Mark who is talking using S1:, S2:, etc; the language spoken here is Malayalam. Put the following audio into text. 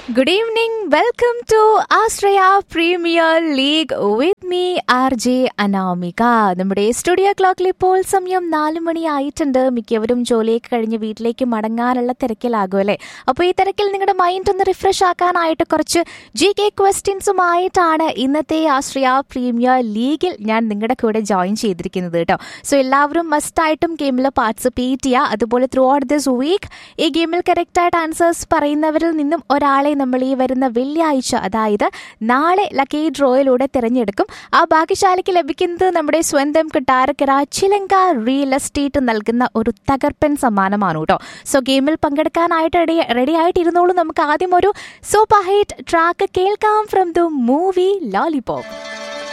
S1: Good evening. Welcome to Australia Premier League with me, R J Anamika നമ്മുടെ സ്റ്റുഡിയോ ക്ലോക്കിൽ ഇപ്പോൾ സമയം നാല് മണി ആയിട്ടുണ്ട് മിക്കവരും ജോലിയൊക്കെ കഴിഞ്ഞ് വീട്ടിലേക്ക് മടങ്ങാനുള്ള തിരക്കിലാകും അല്ലേ അപ്പോൾ ഈ തിരക്കിൽ നിങ്ങളുടെ മൈൻഡ് ഒന്ന് റിഫ്രഷ് ആക്കാനായിട്ട് കുറച്ച് ജി കെ ക്വസ്റ്റ്യൻസുമായിട്ടാണ് ഇന്നത്തെ ആശ്രയ പ്രീമിയർ ലീഗിൽ ഞാൻ നിങ്ങളുടെ കൂടെ ജോയിൻ ചെയ്തിരിക്കുന്നത് കേട്ടോ സോ എല്ലാവരും മസ്റ്റായിട്ടും ഗെയിമിൽ പാർട്ടിസിപ്പേറ്റ് ചെയ്യുക അതുപോലെ ത്രൂ ഔട്ട് ദിസ് വീക്ക് ഈ ഗെയിമിൽ കറക്റ്റായിട്ട് ആൻസേഴ്സ് പറയുന്നവരിൽ നിന്നും ഒരാളെ നമ്മൾ ഈ വരുന്ന വെള്ളിയാഴ്ച അതായത് നാളെ ലക്കി ഡ്രോയിലൂടെ തിരഞ്ഞെടുക്കും ആ ഭാഗ്യശാലിക്ക് ലഭിക്കുന്നത് നമ്മുടെ സ്വന്തം കൊട്ടാരക്കര ചിലങ്ക റിയൽ എസ്റ്റേറ്റ് നൽകുന്ന ഒരു തകർപ്പൻ സമ്മാനമാണ് കേട്ടോ സോ ഗെയിമിൽ പങ്കെടുക്കാനായിട്ട് റെഡി റെഡി ആയിട്ടിരുന്നോളൂ നമുക്ക് ആദ്യം ഒരു സൂപ്പർ ഹിറ്റ് ട്രാക്ക് കേൾക്കാം ഫ്രം ദ മൂവി ലോലിപോപ്പ്